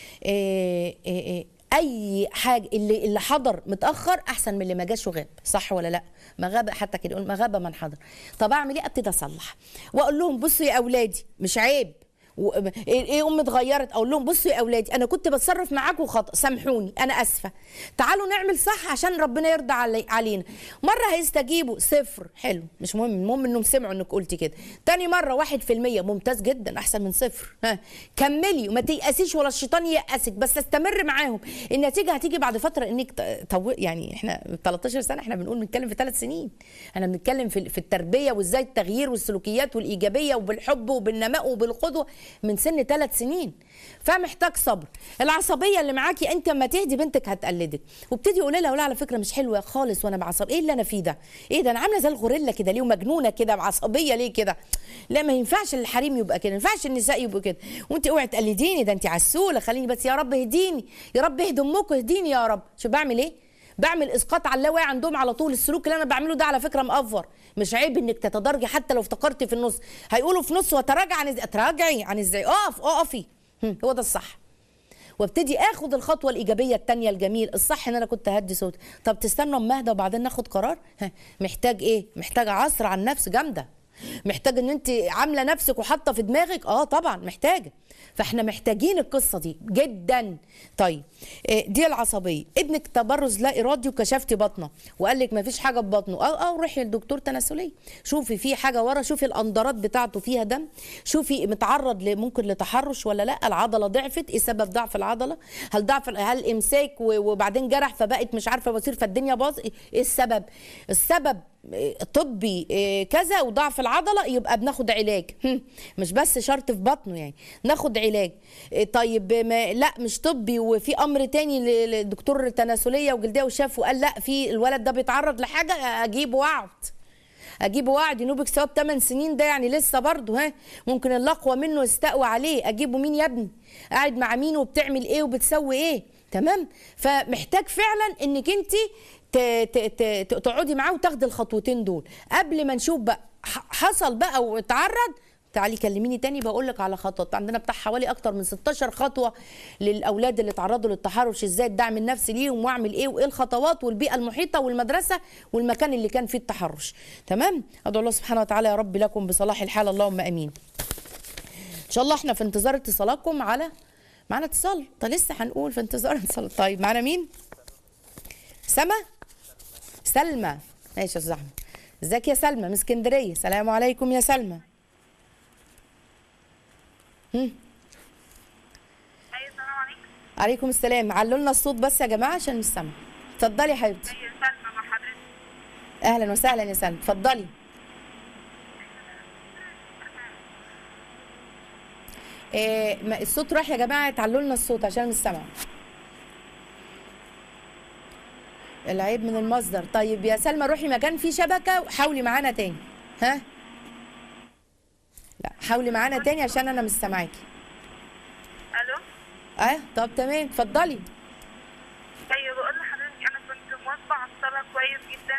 إيه إيه إيه اي حاجه اللي اللي حضر متاخر احسن من اللي ما جاش وغاب صح ولا لا ما غاب حتى كده يقول ما غاب من حضر طب اعمل ايه ابتدي اصلح واقول لهم بصوا يا اولادي مش عيب و- ايه إيه امي اتغيرت اقول لهم بصوا يا اولادي انا كنت بتصرف معاكم خطا سامحوني انا اسفه تعالوا نعمل صح عشان ربنا يرضى علي علينا مره هيستجيبوا صفر حلو مش مهم المهم انهم سمعوا انك قلتي كده تاني مره واحد في المية ممتاز جدا احسن من صفر ها كملي وما تيأسيش ولا الشيطان ييأسك بس استمر معاهم النتيجه هتيجي بعد فتره انك ت- طو... يعني احنا 13 سنه احنا بنقول بنتكلم في ثلاث سنين احنا بنتكلم في في التربيه وازاي التغيير والسلوكيات والايجابيه وبالحب وبالنماء وبالقدوه من سن ثلاث سنين فمحتاج صبر العصبيه اللي معاكي انت اما تهدي بنتك هتقلدك وابتدي قولي لها قولي على فكره مش حلوه خالص وانا بعصب ايه اللي انا فيه ده ايه ده انا عامله زي الغوريلا كده ليه ومجنونه كده وعصبيه ليه كده لا ما ينفعش الحريم يبقى كده ما ينفعش النساء يبقوا كده وانت اوعي تقلديني ده انت عسوله خليني بس يا رب اهديني يا رب اهدي امكم اهديني يا رب شو بعمل ايه بعمل اسقاط على اللاواعي عندهم على طول السلوك اللي انا بعمله ده على فكره مأفور مش عيب انك تتدرجي حتى لو افتكرتي في النص هيقولوا في نص وتراجع عن ازاي تراجعي عن ازاي اقف اقفي هم، هو ده الصح وابتدي اخد الخطوه الايجابيه التانية الجميل الصح ان انا كنت هدي صوتي طب تستنوا اما اهدى وبعدين ناخد قرار ها، محتاج ايه محتاج عصر على النفس جامده محتاج ان انت عامله نفسك وحاطه في دماغك اه طبعا محتاجه فاحنا محتاجين القصه دي جدا طيب إيه، دي العصبيه ابنك تبرز لا ارادي وكشفتي بطنه وقال لك ما فيش حاجه في بطنه اه اه روحي لدكتور تناسليه شوفي في حاجه ورا شوفي الاندرات بتاعته فيها دم شوفي متعرض ل- ممكن لتحرش ولا لا العضله ضعفت ايه سبب ضعف العضله هل ضعف هل امساك و- وبعدين جرح فبقت مش عارفه بصير فالدنيا باظ ايه السبب السبب إيه، طبي إيه، كذا وضعف العضله يبقى بناخد علاج هم، مش بس شرط في بطنه يعني ناخد علاج إيه، طيب ما لا مش طبي وفي امر تاني ل- لدكتور تناسليه وجلديه وشاف وقال لا في الولد ده بيتعرض لحاجه اجيبه واقعد اجيبه وعد ينوبك ثواب 8 سنين ده يعني لسه برضه ها ممكن اللي اقوى منه يستقوى عليه اجيبه مين يا ابني قاعد مع مين وبتعمل ايه وبتسوي ايه تمام فمحتاج فعلا انك انت تقعدي معاه وتاخدي الخطوتين دول قبل ما نشوف بقى ح- حصل بقى واتعرض تعالي كلميني تاني بقول لك على خطوات عندنا بتاع حوالي اكتر من 16 خطوه للاولاد اللي اتعرضوا للتحرش ازاي الدعم النفسي ليهم واعمل ايه وايه الخطوات والبيئه المحيطه والمدرسه والمكان اللي كان فيه التحرش تمام ادعو الله سبحانه وتعالى يا رب لكم بصلاح الحال اللهم امين ان شاء الله احنا في انتظار اتصالاتكم على معانا اتصال طب لسه هنقول في انتظار اتصال طيب معانا مين سما سلمى ماشي يا استاذ احمد ازيك يا سلمى من اسكندريه السلام عليكم يا سلمى هم. ايوه السلام عليكم عليكم السلام علوا لنا الصوت بس يا جماعه عشان مش سامع اتفضلي يا حبيبتي ايوه سلمى مع حضرتك اهلا وسهلا يا سلمى اتفضلي إيه ما الصوت راح يا جماعه تعلوا لنا الصوت عشان مش سامع العيب من المصدر طيب يا سلمى روحي مكان فيه شبكه وحاولي معانا تاني ها لا حاولي معانا تاني عشان انا مش سامعاكي الو اه طب تمام اتفضلي ايوه بقول لحضرتك انا كنت مواظبه على الصلاه كويس جدا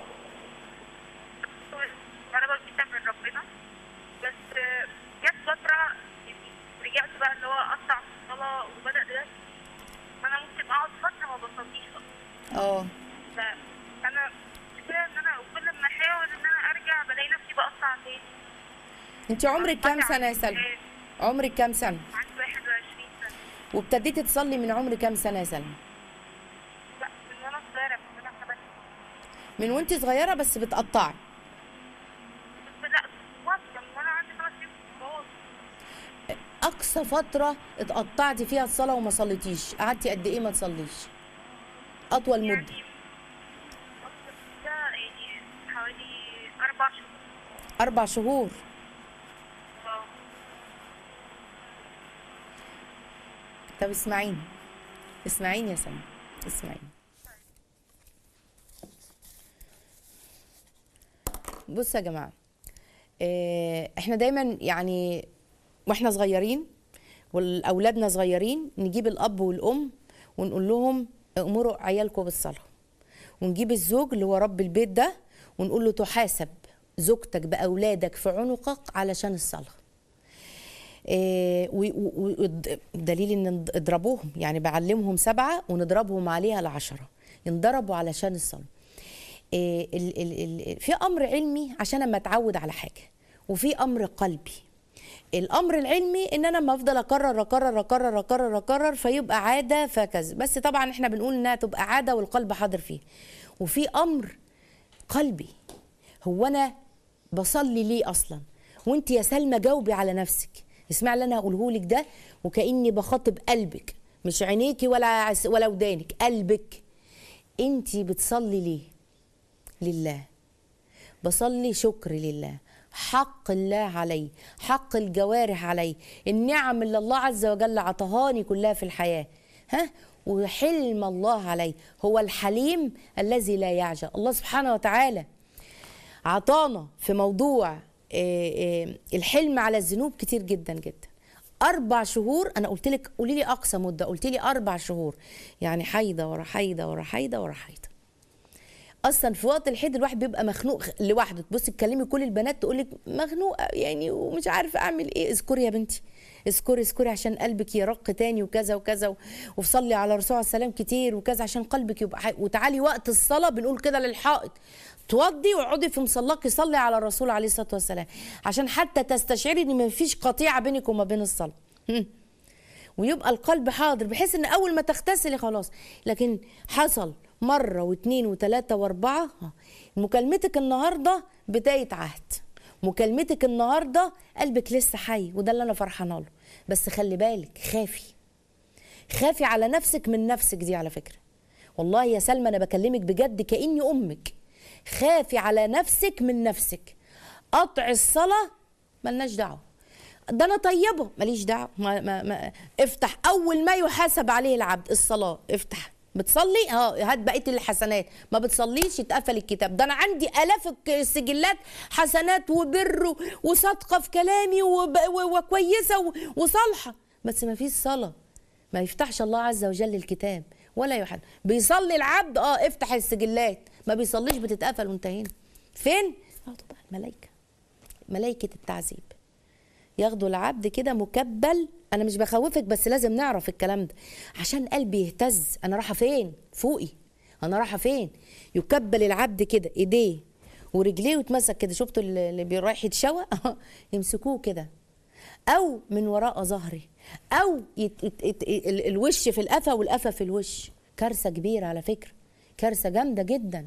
و قريبه جدا من ربنا بس آه، جت فتره يعني رجعت بقى اللي هو اقطع في الصلاه وبدا ده انا ممكن اقعد فتره ما بصليش اصلا اه فانا كده ان انا كل ما احاول ان انا ارجع بلاقي نفسي بقطع تاني انت عمرك كام سنه يا سلمى عمرك كام سنه عندي 21 سنه وابتديتي تصلي من عمر كام سنه يا سلمى لا من وانا صغيره من وانا حبت من وانت صغيره بس بتقطعي بس لا فتره من وانا عندي خمس سنين خلاص اقصى فتره اتقطعتي فيها الصلاه وما صليتيش قعدتي قد ايه ما تصليش اطول مده يعني ده يعني حوالي أربع شهور اربع شهور اه. طب اسمعيني اسمعيني يا سلمى اسمعيني بصوا يا جماعه آه، احنا دايما يعني واحنا صغيرين والاولادنا صغيرين نجيب الاب والام ونقول لهم امروا عيالكم بالصلاه ونجيب الزوج اللي هو رب البيت ده ونقول له تحاسب زوجتك باولادك في عنقك علشان الصلاه إيه، و- و- و- دليل ان نض- اضربوهم يعني بعلمهم سبعه ونضربهم عليها العشره ينضربوا علشان الصلاه إيه، ال- ال- ال- في امر علمي عشان اما اتعود على حاجه وفي امر قلبي الامر العلمي ان انا لما افضل اكرر اكرر اكرر اكرر اكرر فيبقى عاده فكذا بس طبعا احنا بنقول انها تبقى عاده والقلب حاضر فيه وفي امر قلبي هو انا بصلي ليه اصلا وانت يا سلمى جاوبي على نفسك اسمع اللي انا هقوله لك ده وكاني بخاطب قلبك مش عينيكي ولا عس- ولا ودانك قلبك انت بتصلي ليه لله بصلي شكر لله حق الله علي حق الجوارح علي النعم اللي الله عز وجل عطهاني كلها في الحياة ها وحلم الله علي هو الحليم الذي لا يعجل الله سبحانه وتعالى عطانا في موضوع آه، آه، الحلم على الذنوب كتير جدا جدا اربع شهور انا قلت لك قولي لي اقصى مده قلت لي اربع شهور يعني حيضه ورا حيضه ورا حيضه ورا حيضه اصلا في وقت الحيض الواحد بيبقى مخنوق لوحده تبصي تكلمي كل البنات تقول لك مخنوقه يعني ومش عارفه اعمل ايه اذكري يا بنتي اذكري اذكري عشان قلبك يرق تاني وكذا وكذا و- وصلي على الرسول عليه السلام كتير وكذا عشان قلبك يبقى حي... وتعالي وقت الصلاه بنقول كده للحائط توضي واقعدي في مصلاك صلي على الرسول عليه الصلاه والسلام عشان حتى تستشعري ان مفيش قطيعه بينك وما بين الصلاه هم. ويبقى القلب حاضر بحيث ان اول ما تغتسلي خلاص لكن حصل مره واثنين وثلاثه واربعه ها. مكالمتك النهارده بدايه عهد مكالمتك النهارده قلبك لسه حي وده اللي انا فرحانه له بس خلي بالك خافي خافي على نفسك من نفسك دي على فكره والله يا سلمى انا بكلمك بجد كاني امك خافي على نفسك من نفسك قطع الصلاه ملناش دعوه ده انا طيبه ماليش دعوه ما ما ما افتح اول ما يحاسب عليه العبد الصلاه افتح بتصلي اه هات بقيه الحسنات ما بتصليش يتقفل الكتاب ده انا عندي الاف السجلات حسنات وبر وصادقه في كلامي وب- و- وكويسه و- وصالحه بس ما فيش صلاه ما يفتحش الله عز وجل الكتاب ولا يحد بيصلي العبد اه افتح السجلات ما بيصليش بتتقفل وانتهينا فين ياخدوا بقى الملائكه ملائكه التعذيب ياخدوا العبد كده مكبل انا مش بخوفك بس لازم نعرف الكلام ده عشان قلبي يهتز انا رايحه فين فوقي انا رايحه فين يكبل العبد كده ايديه ورجليه ويتمسك كده شفتوا اللي اللي بي- رايح يتشوى يمسكوه كده او من وراء ظهري او يت يت يت ال- الوش في القفا والقفا في الوش كارثه كبيره على فكره كارثه جامده جدا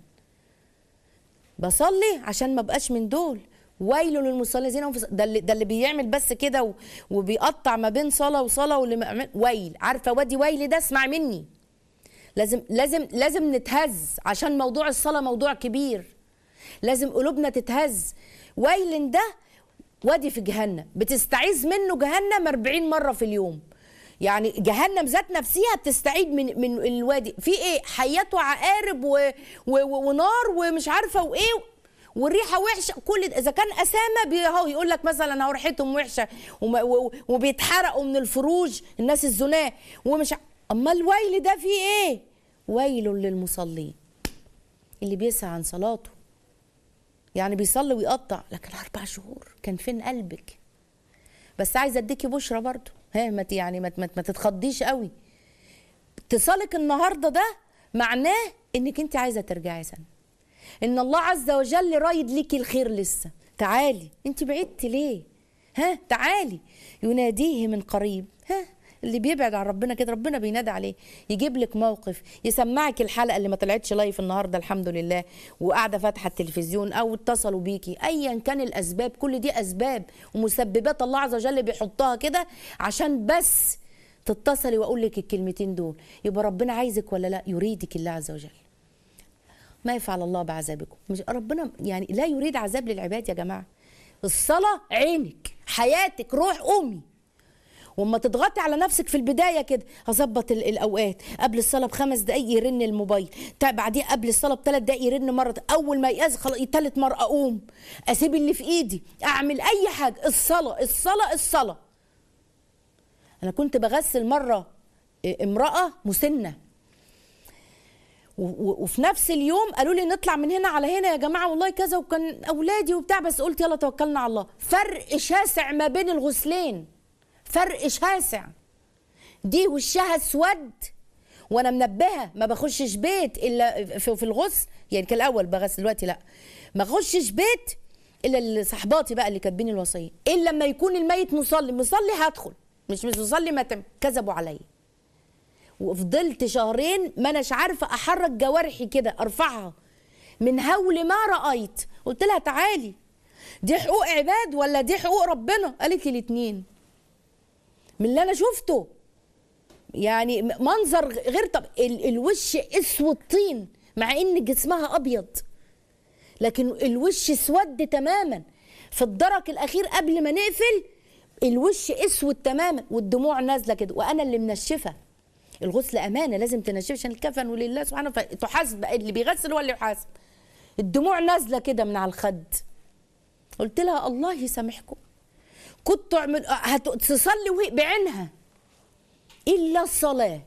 بصلي عشان ما بقاش من دول ويل للمصلين الذين هم في ده اللي ده اللي بيعمل بس كده و- وبيقطع ما بين صلاه وصلاه واللي ما- ويل عارفه وادي ويل ده اسمع مني لازم لازم لازم نتهز عشان موضوع الصلاه موضوع كبير لازم قلوبنا تتهز ويل ده وادي في جهنم بتستعيذ منه جهنم 40 مره في اليوم يعني جهنم ذات نفسها بتستعيد من من الوادي في ايه حيات وعقارب و و و ونار ومش عارفه وايه والريحه وحشه كل ده اذا كان اسامه بي- اهو يقول لك مثلا اهو ريحتهم وحشه وما- و- وبيتحرقوا من الفروج الناس الزناه ومش ع- اما الويل ده فيه ايه ويل للمصلين اللي بيسعى عن صلاته يعني بيصلي ويقطع لكن اربع شهور كان فين قلبك بس عايزه اديكي بشرى برضو ها ما ت- يعني ما ت- ما ت- ما تتخضيش قوي اتصالك النهارده ده معناه انك انت عايزه ترجعي يا سنه ان الله عز وجل رايد ليكي الخير لسه تعالي انت بعدتي ليه ها تعالي يناديه من قريب ها اللي بيبعد عن ربنا كده ربنا بينادي عليه يجيب لك موقف يسمعك الحلقه اللي ما طلعتش لايف النهارده الحمد لله وقاعده فاتحه التلفزيون او اتصلوا بيكي ايا كان الاسباب كل دي اسباب ومسببات الله عز وجل بيحطها كده عشان بس تتصلي واقول لك الكلمتين دول يبقى ربنا عايزك ولا لا يريدك الله عز وجل ما يفعل الله بعذابكم مش ربنا يعني لا يريد عذاب للعباد يا جماعه الصلاه عينك حياتك روح امي واما تضغطي على نفسك في البدايه كده هظبط ال- الاوقات قبل الصلاه بخمس دقائق يرن الموبايل تا- بعدين قبل الصلاه بثلاث دقائق يرن مره اول ما يأذن خلاص تالت مره اقوم اسيب اللي في ايدي اعمل اي حاجه الصلاه الصلاه الصلاه انا كنت بغسل مره إيه، امراه مسنه و- و- وفي نفس اليوم قالوا لي نطلع من هنا على هنا يا جماعه والله كذا وكان اولادي وبتاع بس قلت يلا توكلنا على الله فرق شاسع ما بين الغسلين فرق شاسع دي وشها اسود وانا منبهه ما بخشش بيت الا في, في الغسل يعني كان الاول بغسل دلوقتي لا ما اخشش بيت الا اللي صحباتي بقى اللي كاتبين الوصيه الا لما يكون الميت مصلي مصلي هدخل مش مش مصلي ما تم كذبوا عليا وفضلت شهرين ما اناش عارفه احرك جوارحي كده ارفعها من هول ما رايت قلت لها تعالي دي حقوق عباد ولا دي حقوق ربنا قالت لي الاثنين من اللي انا شفته يعني م- منظر غير طب ال- الوش اسود طين مع ان جسمها ابيض لكن الوش اسود تماما في الدرك الاخير قبل ما نقفل الوش اسود تماما والدموع نازله كده وانا اللي منشفه الغسل امانه لازم تنشف عشان الكفن ولله سبحانه فتحاسب اللي بيغسل هو اللي يحاسب الدموع نازله كده من على الخد قلت لها الله يسامحكم كنت اعمل هتصلي وهي بعينها الا الصلاه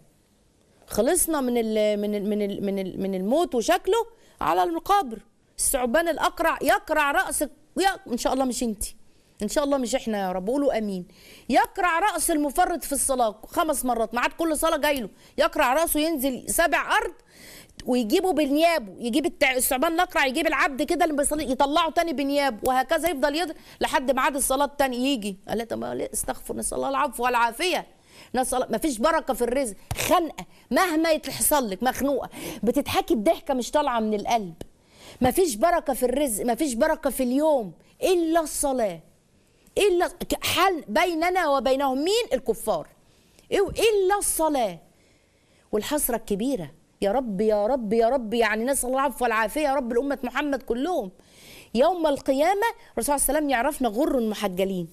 خلصنا من ال من ال من ال من, ال من الموت وشكله على المقابر الثعبان الاقرع يقرع راسك يا ان شاء الله مش انت ان شاء الله مش احنا يا رب قولوا امين يقرع راس المفرط في الصلاه خمس مرات معاد كل صلاه جاي له يقرع راسه ينزل سبع ارض ويجيبه بنيابه يجيب التع... الثعبان الاقرع يجيب العبد كده اللي بيصلي يطلعه تاني بنيابه وهكذا يفضل يضرب لحد ميعاد الصلاه التاني يجي قال لها طب ما ليه؟ استغفر نسال الله العفو والعافيه نسال ما فيش بركه في الرزق خنقه مهما يحصل لك مخنوقه بتضحكي الضحكه مش طالعه من القلب ما فيش بركه في الرزق ما فيش بركه في اليوم الا الصلاه الا حل بيننا وبينهم مين الكفار إيه؟ الا الصلاه والحسره الكبيره يا رب يا رب يا رب يعني نسال الله العفو والعافيه يا رب الامه محمد كلهم يوم القيامه الرسول صلى الله عليه وسلم يعرفنا غر محجلين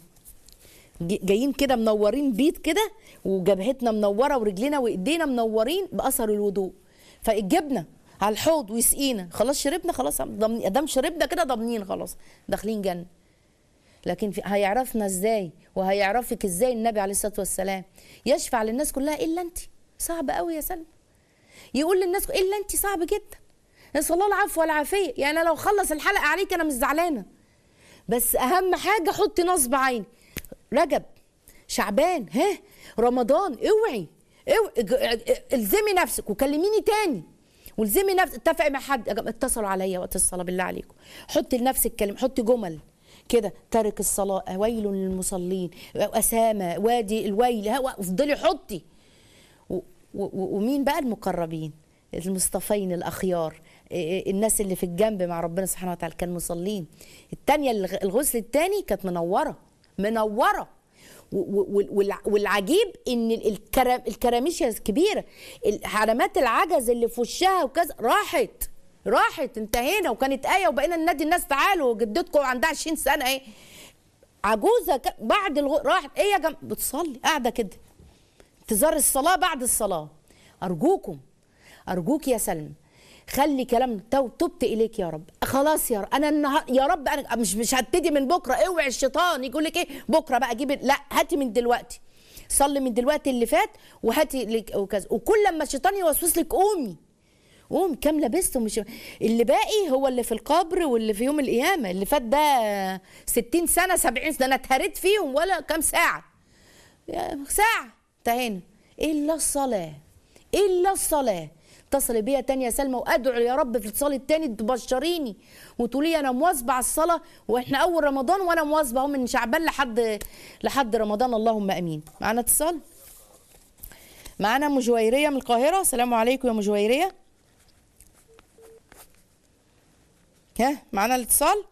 ج- جايين كده منورين بيض كده وجبهتنا منوره ورجلنا وايدينا منورين باثر الوضوء فجبنا على الحوض ويسقينا خلاص شربنا خلاص ضمن- ادام شربنا كده ضامنين خلاص داخلين جنه لكن في هيعرفنا ازاي وهيعرفك ازاي النبي عليه الصلاه والسلام يشفع للناس كلها الا انت صعب قوي يا سلمى يقول للناس الا انت صعب جدا نسال الله العفو والعافيه يعني أنا لو خلص الحلقه عليك انا مش زعلانه بس اهم حاجه حطي نصب عيني رجب شعبان ها رمضان اوعي اوعي ج- الزمي نفسك وكلميني تاني والزمي نفسك اتفقي مع حد يا جماعة اتصلوا عليا وقت الصلاه بالله عليكم حطي لنفسك كلمه حطي جمل كده ترك الصلاه ويل للمصلين اسامه وادي الويل ها افضلي حطي و- و- ومين بقى المقربين المصطفين الاخيار إيه الناس اللي في الجنب مع ربنا سبحانه وتعالى كانوا مصلين التانية الغ- الغسل التاني كانت منوره منوره و- و- والع- والعجيب ان ال- الكرا- الكراميش الكبيره علامات العجز اللي في وشها وكذا راحت راحت انتهينا وكانت ايه وبقينا ننادي الناس تعالوا جدتكم عندها 20 سنه ايه عجوزه ك- بعد الغ... راحت ايه يا جم... بتصلي قاعده كده انتظار الصلاة بعد الصلاة أرجوكم أرجوك يا سلمى خلي كلام تو تبت إليك يا رب خلاص يا رب أنا النهار يا رب أنا مش مش هبتدي من بكرة اوعي الشيطان يقول لك إيه بكرة بقى جيب لا هاتي من دلوقتي صلي من دلوقتي اللي فات وهاتي لك وكذا وكل لما الشيطان يوسوس لك قومي قوم كام لبست ومش اللي باقي هو اللي في القبر واللي في يوم القيامة اللي فات ده 60 سنة 70 سنة أنا اتهريت فيهم ولا كام ساعة يا ساعة انتهينا إلا الصلاة إلا الصلاة اتصلي بيا تاني يا سلمى وادعو يا رب في الاتصال التاني تبشريني وتقولي انا مواظبه على الصلاه واحنا اول رمضان وانا مواظبه اهو من شعبان لحد لحد رمضان اللهم امين معانا اتصال معانا ام جويريه من القاهره السلام عليكم يا ام جويريه ها معانا الاتصال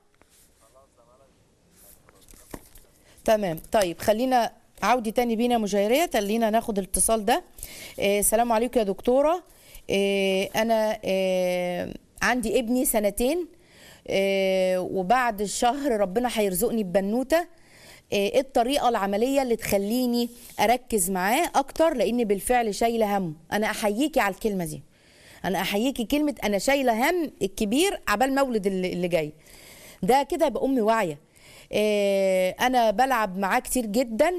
تمام طيب خلينا عودي تاني بينا يا مجاهرية خلينا ناخد الاتصال ده آه، السلام عليكم يا دكتورة آه، أنا آه، عندي ابني سنتين آه، وبعد الشهر ربنا هيرزقني ببنوتة ايه الطريقه العمليه اللي تخليني اركز معاه اكتر لاني بالفعل شايله همه انا احييكي على الكلمه دي انا احييكي كلمه انا شايله هم الكبير عبال مولد اللي, اللي جاي ده كده يبقى امي واعيه إيه انا بلعب معاه كتير جدا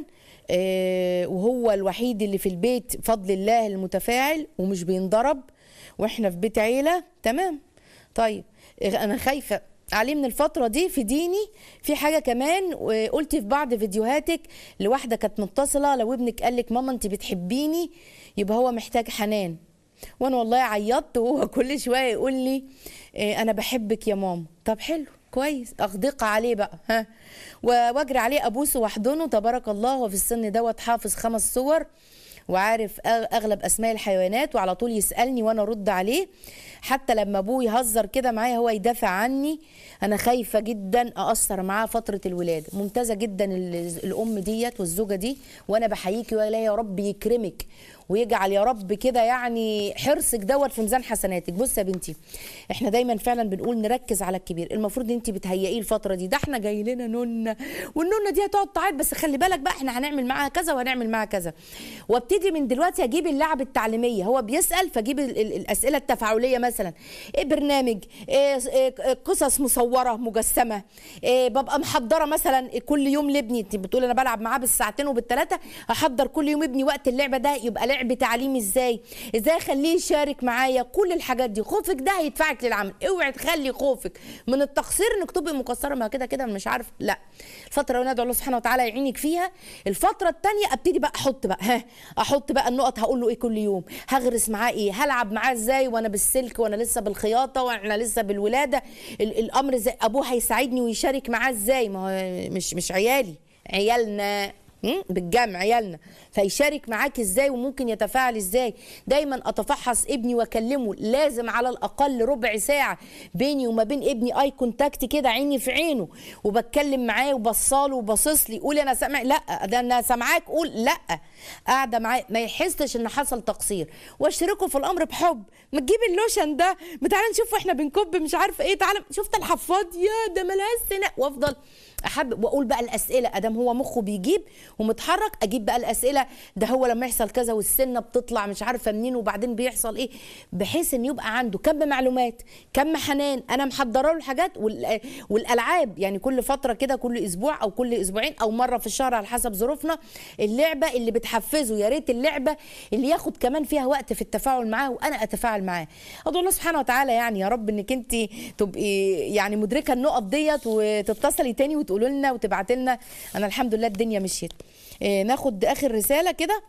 إيه وهو الوحيد اللي في البيت فضل الله المتفاعل ومش بينضرب واحنا في بيت عيله تمام طيب إيه انا خايفه عليه من الفترة دي في ديني في حاجة كمان وقلت في بعض فيديوهاتك لواحدة كانت متصلة لو ابنك قال لك ماما انت بتحبيني يبقى هو محتاج حنان وانا والله عيطت وهو كل شوية يقول لي إيه انا بحبك يا ماما طب حلو كويس اغدق عليه بقى ها و- واجري عليه ابوسه واحضنه تبارك الله هو في السن دوت حافظ خمس صور وعارف أغ- اغلب اسماء الحيوانات وعلى طول يسالني وانا ارد عليه حتى لما ابوه يهزر كده معايا هو يدافع عني انا خايفه جدا اقصر معاه فتره الولاده ممتازه جدا ال- الام ديت والزوجه دي وانا بحييكي ولا يا رب يكرمك ويجعل يا رب كده يعني حرصك دوت في ميزان حسناتك بص يا بنتي احنا دايما فعلا بنقول نركز على الكبير المفروض انت بتهيئيه الفتره دي ده احنا جاي لنا نونه والنونه دي هتقعد تعيط بس خلي بالك بقى احنا هنعمل معاها كذا وهنعمل معاها كذا وابتدي من دلوقتي اجيب اللعب التعليميه هو بيسال فاجيب ال- ال- الاسئله التفاعليه مثلا إيه برنامج إيه إيه قصص مصوره مجسمه إيه ببقى محضره مثلا كل يوم لابني انت بتقول انا بلعب معاه بالساعتين وبالثلاثه احضر كل يوم ابني وقت اللعبه ده يبقى لعب تعليمي ازاي ازاي اخليه يشارك معايا كل الحاجات دي خوفك ده هيدفعك للعمل اوعي تخلي خوفك من التقصير انك تبقي مقصره ما كده كده أنا مش عارف لا الفتره اللي ندعو الله سبحانه وتعالى يعينك فيها الفتره الثانيه ابتدي بقى احط بقى ها احط بقى النقط هقول له ايه كل يوم هغرس معاه ايه هلعب معاه ازاي وانا بالسلك وانا لسه بالخياطه واحنا لسه بالولاده ال- الامر زي ابوه هيساعدني ويشارك معاه ازاي ما هو مش مش عيالي عيالنا مم؟ بالجمع عيالنا فيشارك معاك ازاي وممكن يتفاعل ازاي دايما اتفحص ابني واكلمه لازم على الاقل ربع ساعه بيني وما بين ابني اي كونتاكت كده عيني في عينه وبتكلم معاه وبصاله وباصص لي قول انا سامع لا ده انا سامعاك قول لا قاعده معاه ما يحسش ان حصل تقصير واشركه في الامر بحب ما تجيب اللوشن ده ما تعالى نشوف واحنا بنكب مش عارفه ايه تعالى شفت الحفاض يا ده ملهاش سنه وافضل احب واقول بقى الاسئله ادام هو مخه بيجيب ومتحرك اجيب بقى الاسئله ده هو لما يحصل كذا والسنه بتطلع مش عارفه منين وبعدين بيحصل ايه بحيث ان يبقى عنده كم معلومات كم حنان انا محضره له الحاجات وال- والالعاب يعني كل فتره كده كل اسبوع او كل اسبوعين او مره في الشهر على حسب ظروفنا اللعبه اللي بتحفزه يا ريت اللعبه اللي ياخد كمان فيها وقت في التفاعل معاه وانا اتفاعل معاه ادعو الله سبحانه وتعالى يعني يا رب انك انت تبقي يعني مدركه النقط ديت وتتصلي تاني وتقولوا لنا وتبعتي لنا انا الحمد لله الدنيا مشيت إيه، ناخد اخر رساله كده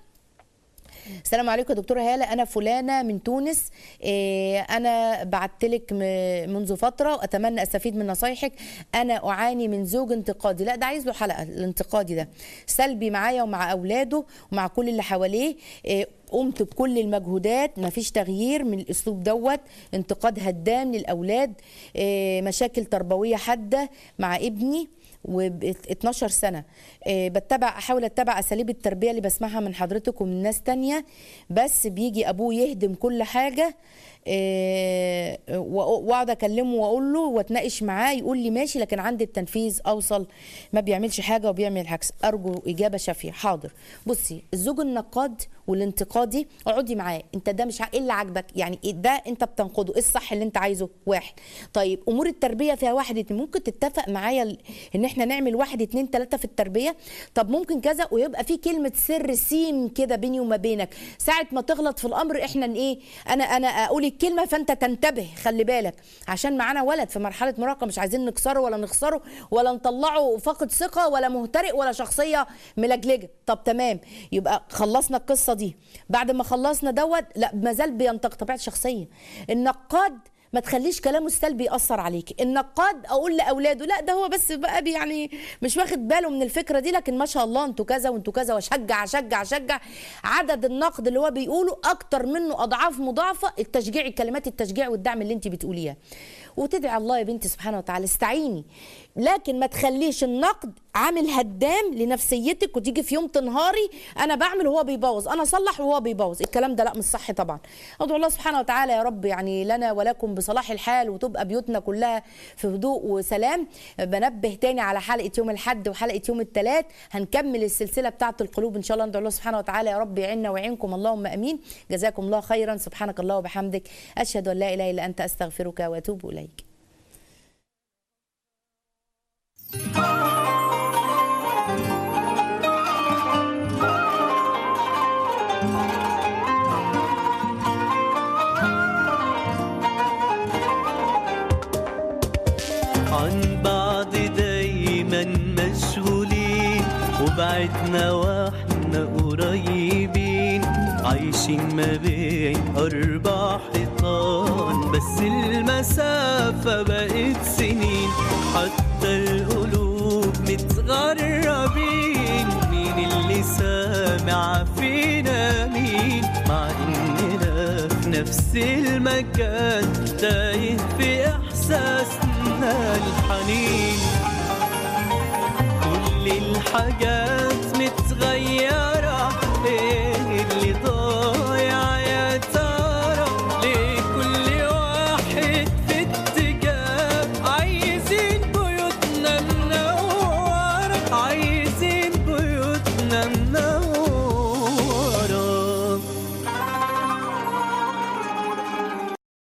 السلام عليكم يا دكتوره هاله انا فلانه من تونس إيه، انا بعت لك منذ فتره واتمنى استفيد من نصايحك انا اعاني من زوج انتقادي لا ده عايز له حلقه الانتقادي ده سلبي معايا ومع اولاده ومع كل اللي حواليه إيه، قمت بكل المجهودات مفيش تغيير من الاسلوب دوت انتقاد هدام للاولاد إيه، مشاكل تربويه حاده مع ابني و 12 سنه آه، بتبع احاول اتبع اساليب التربيه اللي بسمعها من حضرتك ومن ناس تانية بس بيجي ابوه يهدم كل حاجه آه، وأ- واقعد اكلمه واقول له واتناقش معاه يقول لي ماشي لكن عند التنفيذ اوصل ما بيعملش حاجه وبيعمل العكس ارجو اجابه شافيه حاضر بصي الزوج النقاد والانتقادي اقعدي معاه انت ده مش ع- ايه اللي عاجبك يعني إيه ده انت بتنقده ايه الصح اللي انت عايزه واحد طيب امور التربيه فيها واحد اتنين ممكن تتفق معايا ال- ان احنا نعمل واحد اتنين تلاته في التربيه طب ممكن كذا ويبقى في كلمه سر سيم كده بيني وما بينك ساعه ما تغلط في الامر احنا ن- ايه انا انا اقول الكلمه فانت تنتبه خلي بالك عشان معانا ولد في مرحله مراهقه مش عايزين نكسره ولا نخسره ولا نطلعه فاقد ثقه ولا مهترئ ولا شخصيه ملجلجه طب تمام يبقى خلصنا القصه دي بعد ما خلصنا دوت لا ما زال بينتقد طبيعه شخصيه النقاد ما تخليش كلامه السلبي ياثر عليك النقاد اقول لاولاده لا ده هو بس بقى بي- يعني مش واخد باله من الفكره دي لكن ما شاء الله انتوا كذا وانتوا كذا واشجع اشجع اشجع عدد النقد اللي هو بيقوله اكتر منه اضعاف مضاعفه التشجيع كلمات التشجيع والدعم اللي انت بتقوليها وتدعي الله يا بنتي سبحانه وتعالى استعيني لكن ما تخليش النقد عامل هدام لنفسيتك وتيجي في يوم تنهاري انا بعمل وهو بيبوظ انا اصلح وهو بيبوظ الكلام ده لا مش صح طبعا ادعو الله سبحانه وتعالى يا رب يعني لنا ولكم بصلاح الحال وتبقى بيوتنا كلها في هدوء وسلام بنبه تاني على حلقه يوم الاحد وحلقه يوم الثلاث هنكمل السلسله بتاعه القلوب ان شاء الله ندعو الله سبحانه وتعالى يا رب يعيننا ويعينكم اللهم امين جزاكم الله خيرا سبحانك الله وبحمدك اشهد ان لا اله الا انت استغفرك واتوب اليك عن بعض دايما مشغولين وبعدنا واحنا قريبين عايشين ما بين أربع حيطان بس المسافة بقت سنين حتى القلوب متغربين مين اللي سامع فينا مين مع إننا في نفس المكان تايه في إحساسنا الحنين كل الحاجات